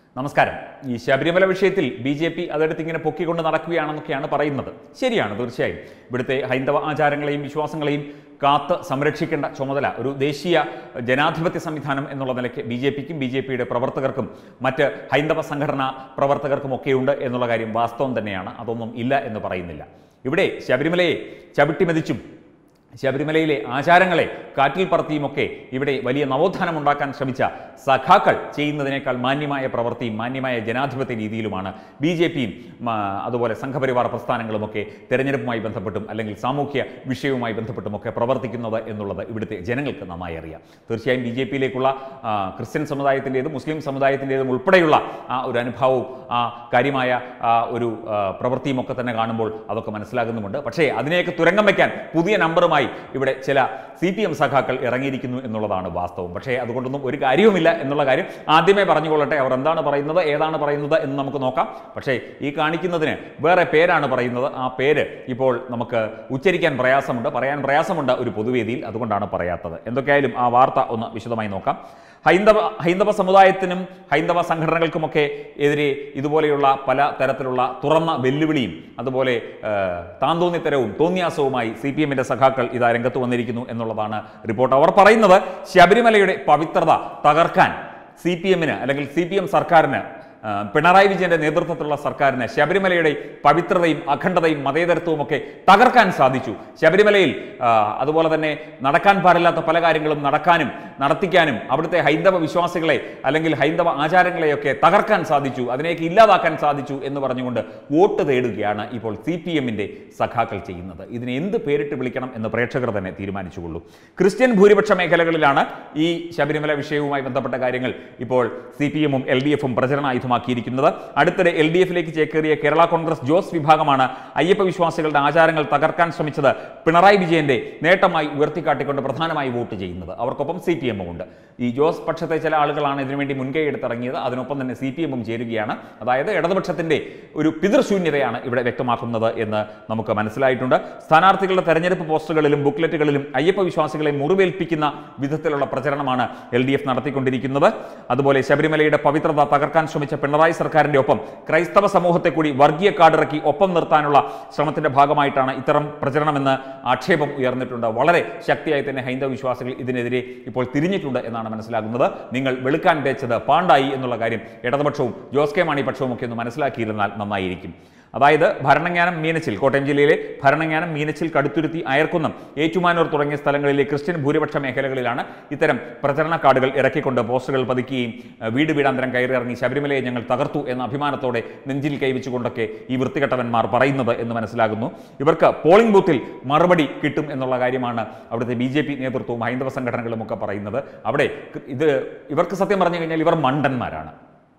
നമസ്കാരം ഈ ശബരിമല വിഷയത്തിൽ ബി ജെ പി അതെടുത്ത് ഇങ്ങനെ പൊക്കിക്കൊണ്ട് നടക്കുകയാണെന്നൊക്കെയാണ് പറയുന്നത് ശരിയാണ് തീർച്ചയായും ഇവിടുത്തെ ഹൈന്ദവ ആചാരങ്ങളെയും വിശ്വാസങ്ങളെയും കാത്ത് സംരക്ഷിക്കേണ്ട ചുമതല ഒരു ദേശീയ ജനാധിപത്യ സംവിധാനം എന്നുള്ള നിലയ്ക്ക് ബി ജെ പിക്കും ബി ജെ പിയുടെ പ്രവർത്തകർക്കും മറ്റ് ഹൈന്ദവ സംഘടനാ പ്രവർത്തകർക്കും ഒക്കെയുണ്ട് എന്നുള്ള കാര്യം വാസ്തവം തന്നെയാണ് അതൊന്നും ഇല്ല എന്ന് പറയുന്നില്ല ഇവിടെ ശബരിമലയെ ചവിട്ടിമെതിച്ചും ശബരിമലയിലെ ആചാരങ്ങളെ കാറ്റിൽ പറത്തിയുമൊക്കെ ഇവിടെ വലിയ നവോത്ഥാനം ഉണ്ടാക്കാൻ ശ്രമിച്ച സഖാക്കൾ ചെയ്യുന്നതിനേക്കാൾ മാന്യമായ പ്രവൃത്തിയും മാന്യമായ ജനാധിപത്യ രീതിയിലുമാണ് ബി ജെ പിയും അതുപോലെ സംഘപരിവാർ പ്രസ്ഥാനങ്ങളുമൊക്കെ തെരഞ്ഞെടുപ്പുമായി ബന്ധപ്പെട്ടും അല്ലെങ്കിൽ സാമൂഹ്യ വിഷയവുമായി ബന്ധപ്പെട്ടുമൊക്കെ പ്രവർത്തിക്കുന്നത് എന്നുള്ളത് ഇവിടുത്തെ ജനങ്ങൾക്ക് നന്നായി അറിയാം തീർച്ചയായും ബി ജെ പിയിലേക്കുള്ള ക്രിസ്ത്യൻ സമുദായത്തിൻ്റെതും മുസ്ലിം സമുദായത്തിൻ്റെതും ഉൾപ്പെടെയുള്ള ആ ഒരു അനുഭവവും ആ കാര്യമായ ആ ഒരു ആ, പ്രവൃത്തിയും ഒക്കെ തന്നെ കാണുമ്പോൾ അതൊക്കെ മനസ്സിലാകുന്നുമുണ്ട് പക്ഷേ അതിനെയൊക്കെ തുരങ്കം വയ്ക്കാൻ പുതിയ നമ്പറുമായി ഇവിടെ ചില സി പി എം സഖാക്കൾ ഇറങ്ങിയിരിക്കുന്നു എന്നുള്ളതാണ് വാസ്തവം പക്ഷേ അതുകൊണ്ടൊന്നും ഒരു കാര്യവുമില്ല എന്നുള്ള കാര്യം ആദ്യമേ പറഞ്ഞുകൊള്ളട്ടെ അവർ എന്താണ് പറയുന്നത് ഏതാണ് പറയുന്നത് എന്ന് നമുക്ക് നോക്കാം പക്ഷേ ഈ കാണിക്കുന്നതിന് വേറെ പേരാണ് പറയുന്നത് ആ പേര് ഇപ്പോൾ നമുക്ക് ഉച്ചരിക്കാൻ പ്രയാസമുണ്ട് പറയാൻ പ്രയാസമുണ്ട് ഒരു പൊതുവേദിയിൽ അതുകൊണ്ടാണ് പറയാത്തത് എന്തൊക്കെയായാലും ആ വാർത്ത ഒന്ന് വിശദമായി നോക്കാം ഹൈന്ദവ ഹൈന്ദവ സമുദായത്തിനും ഹൈന്ദവ സംഘടനകൾക്കുമൊക്കെ എതിരെ ഇതുപോലെയുള്ള പല തരത്തിലുള്ള തുറന്ന വെല്ലുവിളിയും അതുപോലെ ആ, താന്തോന്നിത്തരവും തോന്നിയാസവുമായി സി പി എമ്മിൻ്റെ സഖാക്കൾ ഇതാ രംഗത്ത് വന്നിരിക്കുന്നു എന്നുള്ളതാണ് റിപ്പോർട്ട് അവർ പറയുന്നത് ശബരിമലയുടെ പവിത്രത തകർക്കാൻ സി പി എമ്മിന് അല്ലെങ്കിൽ സി പി എം സർക്കാരിന് ആ, പിണറായി വിജയന്റെ നേതൃത്വത്തിലുള്ള സർക്കാരിന് ശബരിമലയുടെ പവിത്രതയും അഖണ്ഡതയും മതേതരത്വവും ഒക്കെ തകർക്കാൻ സാധിച്ചു ശബരിമലയിൽ ആ, അതുപോലെ തന്നെ നടക്കാൻ പാടില്ലാത്ത പല കാര്യങ്ങളും നടക്കാനും നടത്തിക്കാനും അവിടുത്തെ ഹൈന്ദവ വിശ്വാസികളെ അല്ലെങ്കിൽ ഹൈന്ദവ ആചാരങ്ങളെയൊക്കെ തകർക്കാൻ സാധിച്ചു അതിനെയൊക്കെ ഇല്ലാതാക്കാൻ സാധിച്ചു എന്ന് പറഞ്ഞുകൊണ്ട് വോട്ട് തേടുകയാണ് ഇപ്പോൾ സി പി എമ്മിൻ്റെ സഖാക്കൾ ചെയ്യുന്നത് ഇതിനെ എന്ത് പേരിട്ട് വിളിക്കണം എന്ന് പ്രേക്ഷകർ തന്നെ തീരുമാനിച്ചുകൊള്ളൂ ക്രിസ്ത്യൻ ഭൂരിപക്ഷ മേഖലകളിലാണ് ഈ ശബരിമല വിഷയവുമായി ബന്ധപ്പെട്ട കാര്യങ്ങൾ ഇപ്പോൾ സി പി എമ്മും എൽ ഡി എഫും പ്രചരണായുധമാക്കിയിരിക്കുന്നത് അടുത്തിടെ എൽ ഡി എഫിലേക്ക് ചേക്കേറിയ കേരള കോൺഗ്രസ് ജോസ് വിഭാഗമാണ് അയ്യപ്പ വിശ്വാസികളുടെ ആചാരങ്ങൾ തകർക്കാൻ ശ്രമിച്ചത് പിണറായി വിജയന്റെ നേട്ടമായി ഉയർത്തിക്കാട്ടിക്കൊണ്ട് പ്രധാനമായി വോട്ട് ചെയ്യുന്നത് അവർക്കൊപ്പം സി പി എമ്മും ഉണ്ട് ഈ ജോസ് പക്ഷത്തെ ചില ആളുകളാണ് ഇതിനുവേണ്ടി മുൻകൈ എടുത്തിറങ്ങിയത് അതിനൊപ്പം തന്നെ സി പി എമ്മും ചേരുകയാണ് അതായത് ഇടതുപക്ഷത്തിന്റെ ഒരു പിതൃശൂന്യതയാണ് ഇവിടെ വ്യക്തമാക്കുന്നത് എന്ന് നമുക്ക് മനസ്സിലായിട്ടുണ്ട് സ്ഥാനാർത്ഥികളുടെ തെരഞ്ഞെടുപ്പ് പോസ്റ്ററുകളിലും ബുക്ക്ലെറ്റുകളിലും അയ്യപ്പ വിശ്വാസികളെ മുറിവേൽപ്പിക്കുന്ന വിധത്തിലുള്ള പ്രചരണമാണ് എൽ ഡി എഫ് നടത്തിക്കൊണ്ടിരിക്കുന്നത് അതുപോലെ ശബരിമലയുടെ പവിത്രത തകർക്കാൻ ശ്രമിച്ച പിണറായി സർക്കാരിന്റെ ഒപ്പം ക്രൈസ്തവ സമൂഹത്തെ കൂടി വർഗീയ കാർഡിറക്കി ഒപ്പം നിർത്താനുള്ള ശ്രമത്തിന്റെ ഭാഗമായിട്ടാണ് ഇത്തരം പ്രചരണമെന്ന് ആക്ഷേപം ഉയർന്നിട്ടുണ്ട് വളരെ ശക്തിയായി തന്നെ ഹൈന്ദവ വിശ്വാസികൾ ഇതിനെതിരെ ഇപ്പോൾ തിരിഞ്ഞിട്ടുണ്ട് എന്നാണ് മനസ്സിലാകുന്നത് നിങ്ങൾ വെളുക്കാൻ തേച്ചത് പാണ്ടായി എന്നുള്ള കാര്യം ഇടതുപക്ഷവും ജോസ് കെ മാണി പക്ഷവും ഒക്കെ ഒന്ന് മനസ്സിലാക്കിയിരുന്നാൽ നന്നായിരിക്കും അതായത് ഭരണങ്ങാനം മീനച്ചിൽ കോട്ടയം ജില്ലയിലെ ഭരണങ്ങാനം മീനച്ചിൽ കടുത്തുരുത്തി അയർക്കുന്നം ഏറ്റുമാനൂർ തുടങ്ങിയ സ്ഥലങ്ങളിലെ ക്രിസ്ത്യൻ ഭൂരിപക്ഷ മേഖലകളിലാണ് ഇത്തരം പ്രചരണ കാർഡുകൾ ഇറക്കിക്കൊണ്ട് പോസ്റ്ററുകൾ പതിക്കുകയും അഹ് വീട് വീടാന്തരം കയറിയിറങ്ങി ശബരിമലയെ ഞങ്ങൾ തകർത്തു എന്ന അഭിമാനത്തോടെ നെഞ്ചിൽ കൈവച്ചുകൊണ്ടൊക്കെ ഈ വൃത്തികെട്ടവന്മാർ പറയുന്നത് എന്ന് മനസ്സിലാകുന്നു ഇവർക്ക് പോളിംഗ് ബൂത്തിൽ മറുപടി കിട്ടും എന്നുള്ള കാര്യമാണ് അവിടുത്തെ ബി ജെ പി നേതൃത്വവും ഹൈന്ദവ സംഘടനകളും ഒക്കെ പറയുന്നത് അവിടെ ഇത് ഇവർക്ക് സത്യം പറഞ്ഞു കഴിഞ്ഞാൽ ഇവർ മണ്ടന്മാരാണ്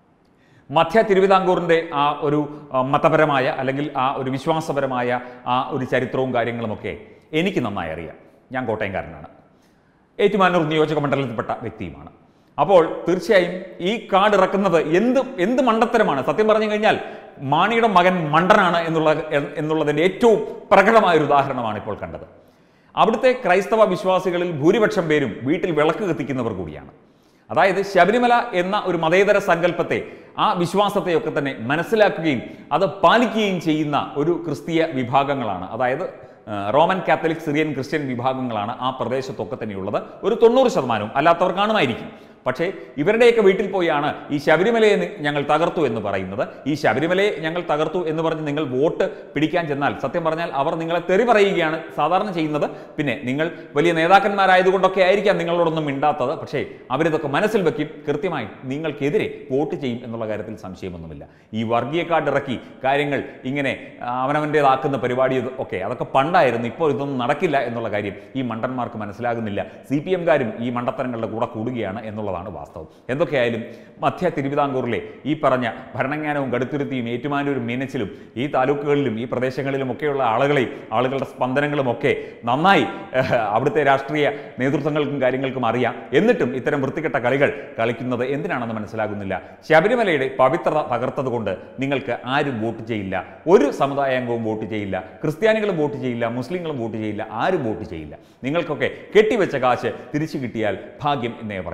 മധ്യ തിരുവിതാംകൂറിൻ്റെ ആ ഒരു ആ, മതപരമായ അല്ലെങ്കിൽ ആ ഒരു വിശ്വാസപരമായ ആ ഒരു ചരിത്രവും കാര്യങ്ങളുമൊക്കെ എനിക്ക് നന്നായി അറിയാം ഞാൻ കോട്ടയംകാരനാണ് ഏറ്റുമാനൂർ നിയോജക മണ്ഡലത്തിൽപ്പെട്ട വ്യക്തിയുമാണ് അപ്പോൾ തീർച്ചയായും ഈ കാർഡ് ഇറക്കുന്നത് എന്ത് എന്ത് മണ്ടത്തരമാണ് സത്യം പറഞ്ഞു കഴിഞ്ഞാൽ മാണിയുടെ മകൻ മണ്ടനാണ് എന്നുള്ള എന്നുള്ളതിൻ്റെ ഏറ്റവും പ്രകടമായ ഒരു ഉദാഹരണമാണ് ഇപ്പോൾ കണ്ടത് അവിടുത്തെ ക്രൈസ്തവ വിശ്വാസികളിൽ ഭൂരിപക്ഷം പേരും വീട്ടിൽ വിളക്ക് കത്തിക്കുന്നവർ കൂടിയാണ് അതായത് ശബരിമല എന്ന ഒരു മതേതര സങ്കല്പത്തെ ആ വിശ്വാസത്തെയൊക്കെ തന്നെ മനസ്സിലാക്കുകയും അത് പാലിക്കുകയും ചെയ്യുന്ന ഒരു ക്രിസ്തീയ വിഭാഗങ്ങളാണ് അതായത് ആ, റോമൻ കാത്തലിക് സിറിയൻ ക്രിസ്ത്യൻ വിഭാഗങ്ങളാണ് ആ പ്രദേശത്തൊക്കെ തന്നെയുള്ളത് ഒരു തൊണ്ണൂറ് ശതമാനവും അല്ലാത്തവർ കാണുമായിരിക്കും പക്ഷേ ഇവരുടെയൊക്കെ വീട്ടിൽ പോയാണ് ഈ ശബരിമലയെ നി- ഞങ്ങൾ തകർത്തു എന്ന് പറയുന്നത് ഈ ശബരിമലയെ ഞങ്ങൾ തകർത്തു എന്ന് പറഞ്ഞ് നിങ്ങൾ വോട്ട് പിടിക്കാൻ ചെന്നാൽ സത്യം പറഞ്ഞാൽ അവർ നിങ്ങളെ തെറി പറയുകയാണ് സാധാരണ ചെയ്യുന്നത് പിന്നെ നിങ്ങൾ വലിയ നേതാക്കന്മാരായതുകൊണ്ടൊക്കെ ആയിരിക്കാം നിങ്ങളോടൊന്നും മിണ്ടാത്തത് പക്ഷേ അവരിതൊക്കെ മനസ്സിൽ വെക്കും കൃത്യമായി നിങ്ങൾക്കെതിരെ വോട്ട് ചെയ്യും എന്നുള്ള കാര്യത്തിൽ സംശയമൊന്നുമില്ല ഈ വർഗീയ കാർഡ് ഇറക്കി കാര്യങ്ങൾ ഇങ്ങനെ ആ, അവനവൻ്റേതാക്കുന്ന പരിപാടി ഇത് ഒക്കെ അതൊക്കെ പണ്ടായിരുന്നു ഇപ്പോൾ ഇതൊന്നും നടക്കില്ല എന്നുള്ള കാര്യം ഈ മണ്ടന്മാർക്ക് മനസ്സിലാകുന്നില്ല സി പി എംകാരും ഈ മണ്ടത്തരങ്ങളുടെ കൂടെ കൂടുകയാണ് എന്നുള്ളതാണ് വാസ്തവം എന്തൊക്കെയായാലും മധ്യ തിരുവിതാംകൂറിലെ ഈ പറഞ്ഞ ഭരണങ്ങാനവും കടുത്തുരുത്തിയും ഏറ്റുമാനൂരും മീനച്ചിലും ഈ താലൂക്കുകളിലും ഈ പ്രദേശങ്ങളിലും ഒക്കെയുള്ള ആളുകളെയും ആളുകളുടെ സ്പന്ദനങ്ങളും ഒക്കെ നന്നായി ഏഹ്, അവിടുത്തെ രാഷ്ട്രീയ നേതൃത്വങ്ങൾക്കും കാര്യങ്ങൾക്കും അറിയാം എന്നിട്ടും ഇത്തരം വൃത്തികെട്ട കളികൾ കളിക്കുന്നത് എന്തിനാണെന്ന് മനസ്സിലാകുന്നില്ല ശബരിമലയുടെ പവിത്രത തകർത്തത് കൊണ്ട് നിങ്ങൾക്ക് ആരും വോട്ട് ചെയ്യില്ല ഒരു സമുദായാംഗവും വോട്ട് ചെയ്യില്ല ക്രിസ്ത്യാനികളും വോട്ട് ചെയ്യില്ല മുസ്ലിങ്ങളും വോട്ട് ചെയ്യില്ല ആരും വോട്ട് ചെയ്യില്ല നിങ്ങൾക്കൊക്കെ കെട്ടിവെച്ച കാശ് തിരിച്ചു കിട്ടിയാൽ ഭാഗ്യം എന്നേ പറയാനുള്ളൂ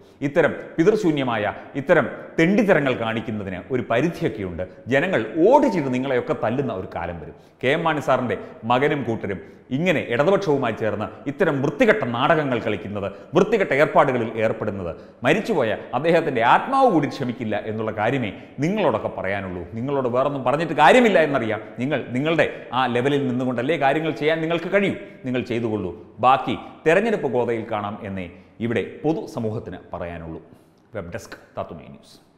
ഇത്തരം പിതൃശൂന്യമായ ഇത്തരം തെണ്ടിത്തരങ്ങൾ കാണിക്കുന്നതിന് ഒരു പരിധിയൊക്കെയുണ്ട് ജനങ്ങൾ ഓടിച്ചിട്ട് നിങ്ങളെയൊക്കെ തല്ലുന്ന ഒരു കാലം വരും കെ എം മാണി സാറിൻ്റെ മകനും കൂട്ടരും ഇങ്ങനെ ഇടതുപക്ഷവുമായി ചേർന്ന് ഇത്തരം വൃത്തികെട്ട നാടകങ്ങൾ കളിക്കുന്നത് വൃത്തികെട്ട ഏർപ്പാടുകളിൽ ഏർപ്പെടുന്നത് മരിച്ചുപോയ അദ്ദേഹത്തിൻ്റെ ആത്മാവ് കൂടി ക്ഷമിക്കില്ല എന്നുള്ള കാര്യമേ നിങ്ങളോടൊക്കെ പറയാനുള്ളൂ നിങ്ങളോട് വേറൊന്നും പറഞ്ഞിട്ട് കാര്യമില്ല എന്നറിയാം നിങ്ങൾ നിങ്ങളുടെ ആ ലെവലിൽ നിന്നുകൊണ്ടല്ലേ കാര്യങ്ങൾ ചെയ്യാൻ നിങ്ങൾക്ക് കഴിയൂ നിങ്ങൾ ചെയ്തുകൊള്ളൂ ബാക്കി തെരഞ്ഞെടുപ്പ് ഗോതയിൽ കാണാം എന്നേ ഇവിടെ പൊതുസമൂഹത്തിന് പറയാനുള്ളൂ വെബ് ഡെസ്ക് തത്തുമേ ന്യൂസ്